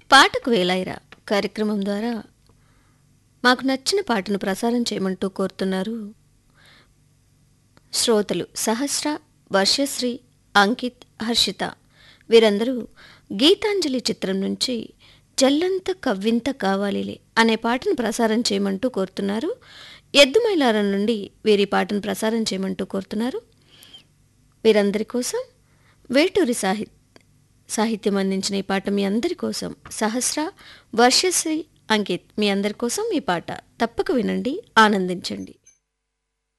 పాటకు వేలాయిరా కార్యక్రమం ద్వారా మాకు నచ్చిన పాటను ప్రసారం చేయమంటూ కోరుతున్నారు శ్రోతలు సహస్ర వర్షశ్రీ అంకిత్ హర్షిత వీరందరూ గీతాంజలి చిత్రం నుంచి జల్లంత కవ్వింత కావాలిలే అనే పాటను ప్రసారం చేయమంటూ కోరుతున్నారు ఎద్దుమైలారం నుండి వీరి పాటను ప్రసారం చేయమంటూ కోరుతున్నారు వీరందరి కోసం వేటూరి సాహి సాహిత్యం అందించిన ఈ పాట మీ అందరి కోసం సహస్ర వర్షశ్రీ అంకిత్ మీ అందరి కోసం ఈ పాట తప్పక వినండి ఆనందించండి